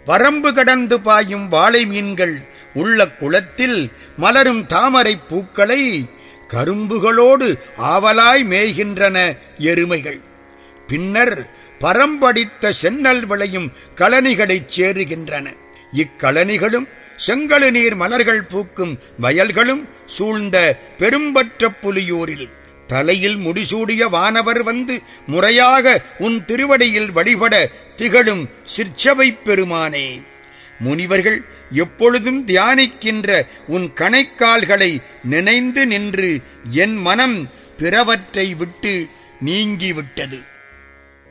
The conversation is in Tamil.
வரம்பு கடந்து பாயும் வாளை மீன்கள் உள்ள குளத்தில் மலரும் தாமரை பூக்களை கரும்புகளோடு ஆவலாய் மேய்கின்றன எருமைகள் பின்னர் பரம்படித்த சென்னல் விளையும் கழனிகளைச் சேருகின்றன இக்கழனிகளும் செங்கழு நீர் மலர்கள் பூக்கும் வயல்களும் சூழ்ந்த பெரும்பற்ற புலியூரில் தலையில் முடிசூடிய வானவர் வந்து முறையாக உன் திருவடியில் வழிபட திகழும் சிற்சபைப் பெருமானே முனிவர்கள் எப்பொழுதும் தியானிக்கின்ற உன் கணைக்கால்களை நினைந்து நின்று என் மனம் பிறவற்றை விட்டு நீங்கிவிட்டது